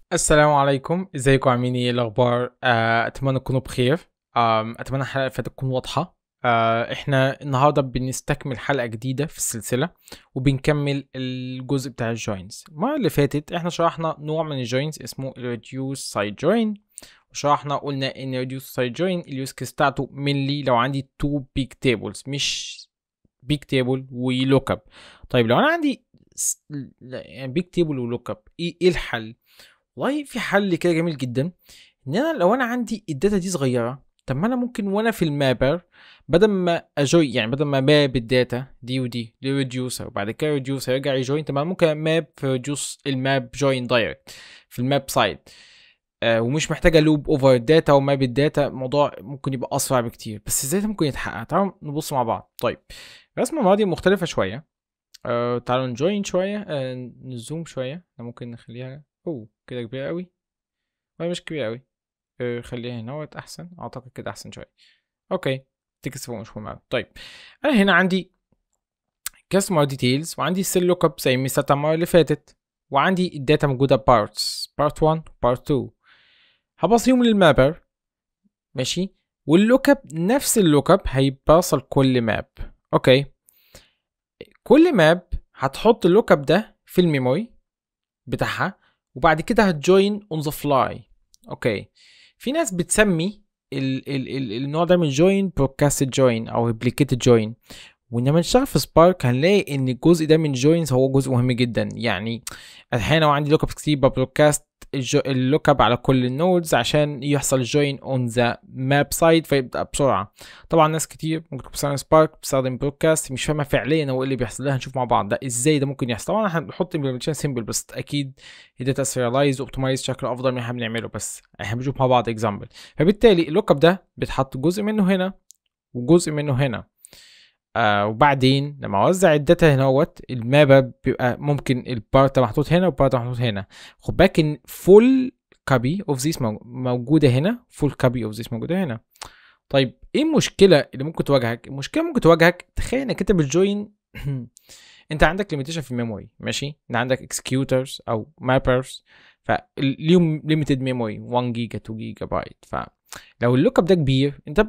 السلام عليكم ازيكم عاملين ايه الاخبار آه، اتمنى تكونوا بخير آم، اتمنى الحلقه اللي فاتت تكون واضحه آه، احنا النهارده بنستكمل حلقه جديده في السلسله وبنكمل الجزء بتاع الجوينز المره اللي فاتت احنا شرحنا نوع من الجوينز اسمه الريديوس سايد جوين وشرحنا قلنا ان الريديوس سايد جوين اليوز كيس بتاعته mainly لو عندي تو بيج تيبلز مش بيج تيبل ولوك اب طيب لو انا عندي بيج تيبل ولوك اب ايه إيه الحل والله في حل كده جميل جدا ان انا لو انا عندي الداتا دي صغيره طب ما انا ممكن وانا في المابر بدل ما اجوي يعني بدل ما ماب الداتا دي ودي لريديوسر وبعد كده ريديوسر يرجع يجوين طب ما أنا ممكن ماب في ريديوس الماب جوين دايركت في الماب سايد آه ومش محتاجه لوب اوفر الداتا وماب الداتا الموضوع ممكن يبقى اسرع بكتير بس ازاي ده ممكن يتحقق تعالوا نبص مع بعض طيب الرسمه المره دي مختلفه شويه آه تعالوا نجوين شويه آه نزوم شويه احنا ممكن نخليها اوه كده كبيرة قوي وهي مش كبيرة قوي أه خليها هنا وقت احسن اعتقد كده احسن شوية اوكي تكست فوق مش مهم قوي طيب انا هنا عندي كاستمر ديتيلز وعندي السيل لوك اب زي مثال المرة اللي فاتت وعندي الداتا موجودة بارتس بارت 1 بارت 2 هبصيهم للمابر ماشي واللوك اب نفس اللوك اب هيباصل كل ماب اوكي كل ماب هتحط اللوك اب ده في الميموري بتاعها وبعد كده هتجوين اون ذا فلاي اوكي في ناس بتسمي ال ال ال النوع ده من جوين بروكاستد جوين او ريبليكيتد جوين وانما نشتغل في سبارك هنلاقي ان الجزء ده من جوينز هو جزء مهم جدا يعني احيانا لو عندي لوك اب كتير ببروكاست اللوك اب على كل النودز عشان يحصل جوين اون ذا ماب سايد فيبدا بسرعه طبعا ناس كتير ممكن تكون بتستخدم سبارك بتستخدم بروكاست مش فاهمه فعليا هو ايه اللي بيحصل لها هنشوف مع بعض ده ازاي ده ممكن يحصل طبعا احنا بنحط امبلمنتيشن سيمبل بس اكيد الداتا سيريلايز واوبتمايز بشكل افضل من اللي احنا بنعمله بس احنا بنشوف مع بعض اكزامبل فبالتالي اللوك اب ده بيتحط جزء منه هنا وجزء منه هنا آه وبعدين لما اوزع الداتا هنا اهوت المابا بيبقى ممكن البارت محطوط هنا والبارت محطوط هنا خد بالك ان فول كوبي اوف ذيس موجوده هنا فول كوبي اوف ذيس موجوده هنا طيب ايه المشكله اللي ممكن تواجهك المشكله ممكن تواجهك تخيل انك انت بتجوين انت عندك ليميتيشن في الميموري ماشي انت عندك اكسكيوترز او مابرز فليهم ليميتد ميموري 1 جيجا 2 جيجا بايت فلو اللوك اب ده كبير انت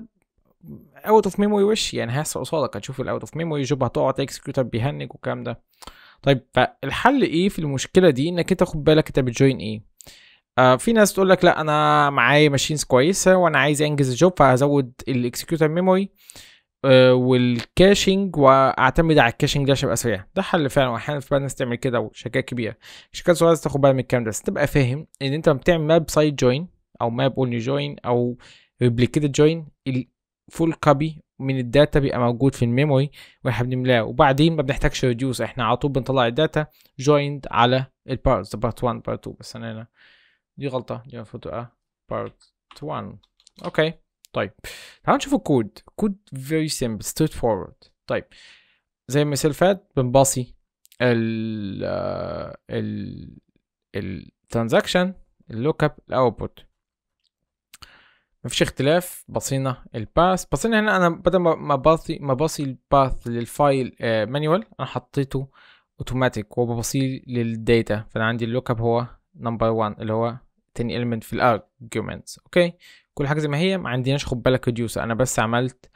اوت اوف ميموري وش يعني هيحصل قصادك هتشوف الاوت اوف ميموري جوب هتقعد اكسكيوتر بيهنج والكلام ده طيب فالحل ايه في المشكله دي انك انت خد بالك انت بتجوين ايه آه في ناس تقول لك لا انا معايا ماشينز كويسه وانا عايز انجز الجوب فهزود الاكسكيوتر ميموري آه والكاشنج واعتمد على الكاشنج ده عشان ابقى سريع ده حل فعلا واحيانا في ناس تعمل كده وشركات كبيره شركات صغيره لازم تاخد بالك من الكلام ده بس تبقى فاهم ان انت لما بتعمل ماب سايد جوين او ماب اونلي جوين او ريبليكيتد جوين الفول كوبي من الداتا بيبقى موجود في الميموري واحنا بنملاه وبعدين ما بنحتاجش ريديوس احنا على طول بنطلع الداتا جويند على البارتس بارت 1 بارت 2 بس انا هنا دي غلطه دي المفروض تبقى بارت 1 اوكي طيب تعالوا نشوف الكود كود very simple straight forward طيب زي المثال فات بنباصي ال ال الترانزاكشن اللوك اب الاوتبوت مفيش اختلاف بصينا الباث بصينا هنا انا بدل ما باصي ما باصي الباث للفايل مانيوال انا حطيته اوتوماتيك وببصيه للداتا فانا عندي اللوك اب هو نمبر 1 اللي هو تاني element في الارجيومنتس اوكي كل حاجه زي ما هي ما عندناش خد بالك ريديوسر انا بس عملت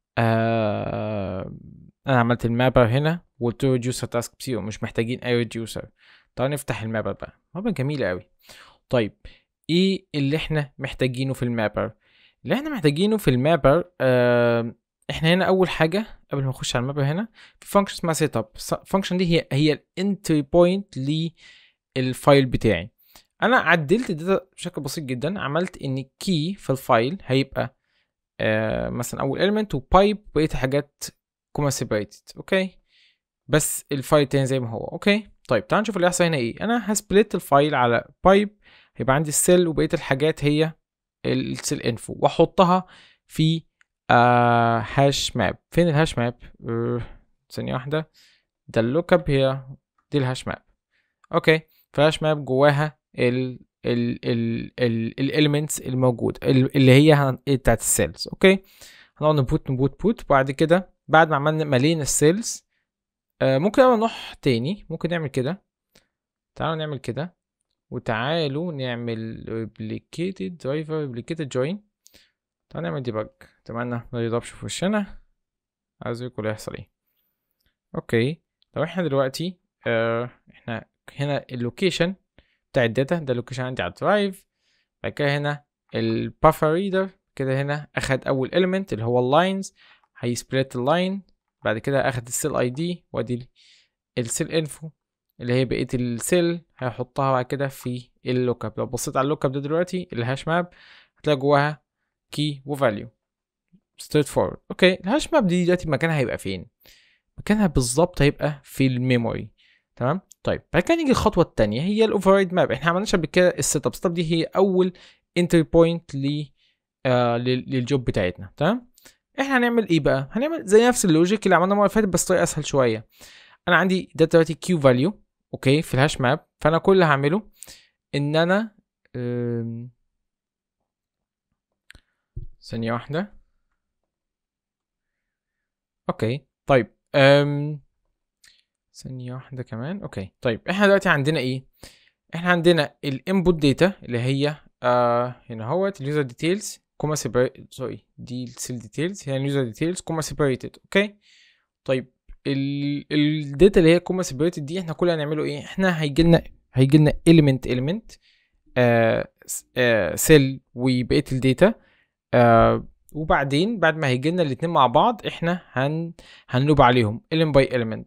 آه انا عملت المابر هنا وقلت له ريديوسر تاسك بزيرو مش محتاجين اي ريديوسر تعالوا نفتح المابر بقى مابر جميله قوي طيب ايه اللي احنا محتاجينه في المابر اللي احنا محتاجينه في المابر آه احنا هنا اول حاجه قبل ما نخش على المابر هنا في فانكشن اسمها سيت اب الفانكشن دي هي هي الانتري بوينت للفايل بتاعي انا عدلت الداتا بشكل بسيط جدا عملت ان كي في الفايل هيبقى آه مثلا اول element وبايب بقيه الحاجات كوما سيبريتد اوكي بس الفايل تاني زي ما هو اوكي طيب تعال نشوف اللي هيحصل هنا ايه انا هسبليت الفايل على بايب هيبقى عندي السيل وبقيه الحاجات هي السيل انفو واحطها في آه هاش ماب فين الهاش ماب آه ثانيه واحده ده اللوك اب هي دي الهاش ماب اوكي فهاش ماب جواها ال ال ال ال الاليمنتس الموجود اللي هي بتاعت السيلز اوكي هنقعد نبوت نبوت بوت بعد كده بعد ما عملنا ملينا السيلز آه ممكن نروح تاني ممكن نعمل كده تعالوا نعمل كده وتعالوا نعمل replicated driver replicated join تعالوا نعمل debug اتمنى ما يضربش في وشنا عايز اقول هيحصل ايه اوكي لو احنا دلوقتي اه احنا هنا اللوكيشن بتاع الداتا ده اللوكيشن عندي على الدرايف بعد كده هنا البافر ريدر كده هنا اخد اول element اللي هو اللاينز هيسبليت اللاين بعد كده اخد السيل اي دي وادي السيل انفو اللي هي بقيه السيل هيحطها بعد كده في اللوك اب لو بصيت على اللوك اب ده دلوقتي الهاش ماب هتلاقي جواها كي وفاليو ستريت فورورد اوكي الهاش ماب دي دلوقتي مكانها هيبقى فين مكانها بالظبط هيبقى في الميموري تمام طيب بعد كده نيجي الخطوه الثانيه هي الاوفررايد ماب احنا عملناش قبل كده السيت اب السيت اب دي هي اول انتري بوينت ل آه للجوب بتاعتنا تمام احنا هنعمل ايه بقى هنعمل زي نفس اللوجيك اللي عملناه المره اللي فاتت بس طريقه اسهل شويه انا عندي ده دلوقتي كيو فاليو اوكي في الهاش ماب فانا كل اللي هعمله ان انا أم... ثانيه واحده اوكي طيب أم... ثانيه واحده كمان اوكي طيب احنا دلوقتي عندنا ايه احنا عندنا الانبوت داتا اللي هي آه هنا اهوت اليوزر ديتيلز كوما سيبريت سوري دي السيل ديتيلز هي اليوزر ديتيلز كوما سيبريتد اوكي طيب الداتا اللي هي كوما سيبريتد دي احنا كل اللي هنعمله ايه احنا هيجي لنا هيجي لنا element element آه آه سيل وبقيه الداتا آه وبعدين بعد ما هيجي لنا الاثنين مع بعض احنا هن هنلوب عليهم element by element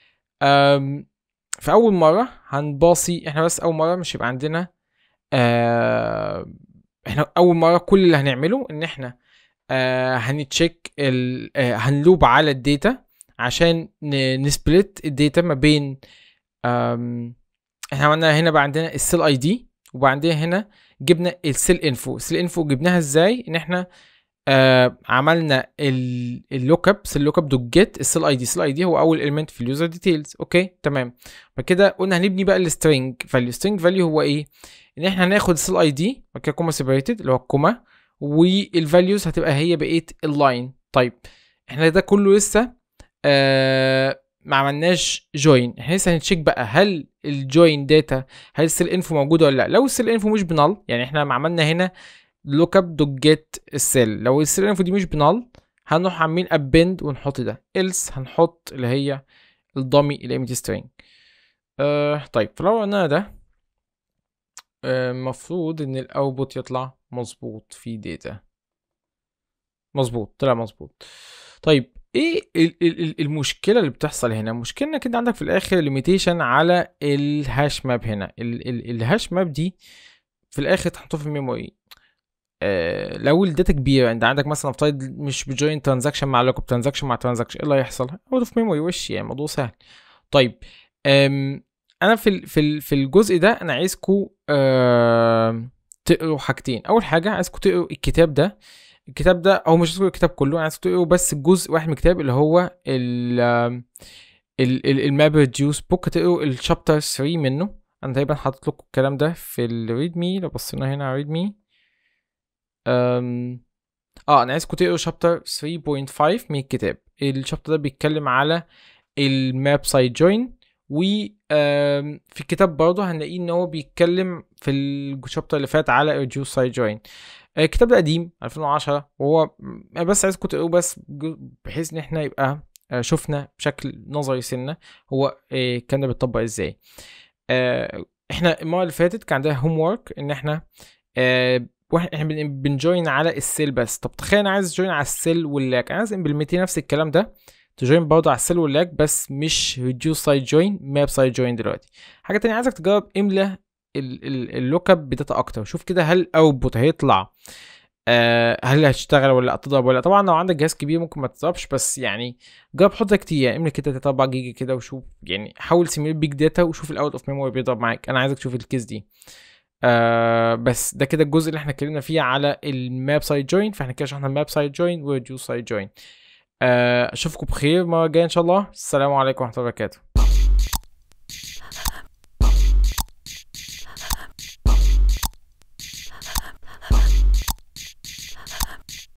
آم في اول مره هنباصي احنا بس اول مره مش هيبقى عندنا آه احنا اول مره كل اللي هنعمله ان احنا آه هنتشيك آه هنلوب على الداتا عشان نسبلت الداتا ما بين احنا عملنا هنا بقى عندنا السيل اي دي وبعدين هنا جبنا السيل انفو السيل انفو جبناها ازاي ان احنا آه عملنا اللوك اب سيل لوك اب دوت جيت السيل اي دي السيل اي دي هو اول اليمنت في اليوزر ديتيلز اوكي تمام بعد كده قلنا هنبني بقى السترينج فاليو سترينج فاليو هو ايه ان احنا هناخد السيل اي دي بعد كده كوما سيبريتد اللي هو الكوما والفاليوز هتبقى هي بقيه اللاين طيب احنا ده كله لسه آه ما عملناش جوين احنا لسه هنتشيك بقى هل الجوين داتا هل السيل انفو موجوده ولا لا لو السيل انفو مش بنال يعني احنا ما عملنا هنا لوك اب دوت جيت السيل لو السيل انفو دي مش بنال هنروح عاملين ابند ونحط ده else هنحط اللي هي الضمي الايمج سترينج آه طيب فلو قلنا ده المفروض آه ان الاوتبوت يطلع مظبوط في داتا مظبوط طلع مظبوط طيب ايه المشكله اللي بتحصل هنا المشكله انك انت عندك في الاخر ليميتيشن على الهاش ماب هنا الهاش ماب دي في الاخر تحطه في الميموري آه لو الداتا كبيره انت عندك مثلا افترض مش بجوين ترانزاكشن مع لوك ترانزاكشن مع ترانزاكشن ايه اللي هيحصل؟ هو في ميموري وش يعني الموضوع سهل طيب انا في في في الجزء ده انا عايزكم تقروا حاجتين اول حاجه عايزكم تقروا الكتاب ده الكتاب ده او مش هتقرا الكتاب كله انا عايز تقرا بس جزء واحد من الكتاب اللي هو ال الماب ريديوس بوك هتقروا الشابتر 3 منه انا تقريبا حاطط لكم الكلام ده في الريد مي لو بصينا هنا على ريد مي اه انا عايزكم تقروا شابتر 3.5 من الكتاب الشابتر ده بيتكلم على الماب سايد جوين و في الكتاب برضه هنلاقيه ان هو بيتكلم في الشابتر اللي فات على ريديوس سايد جوين الكتاب ده قديم 2010 وهو انا بس عايزكم تقروه بس بحيث ان احنا يبقى شفنا بشكل نظري سنه هو كان ده بيطبق ازاي احنا المره اللي فاتت كان عندنا هوم ورك ان احنا احنا بنجوين على السيل بس طب تخيل انا عايز جوين على السيل واللاك انا عايز امبلمنتي نفس الكلام ده تجوين برضه على السيل واللاك بس مش ريديوس سايد جوين ماب سايد جوين دلوقتي حاجه تانية عايزك تجرب املى اللوك اب بداتا اكتر شوف كده هل الاوتبوت هيطلع آه هل هتشتغل ولا هتضرب ولا طبعا لو عندك جهاز كبير ممكن ما تضربش بس يعني جرب حط كتير يعني املك كده 4 جيجا كده وشوف يعني حاول سيميليت بيج داتا وشوف الاوت اوف ميموري بيضرب معاك انا عايزك تشوف الكيس دي آه بس ده كده الجزء اللي احنا اتكلمنا فيه على الماب سايد جوين فاحنا كده شرحنا الماب سايد جوين وريديوس سايد جوين اشوفكم بخير المره الجايه ان شاء الله السلام عليكم ورحمه الله وبركاته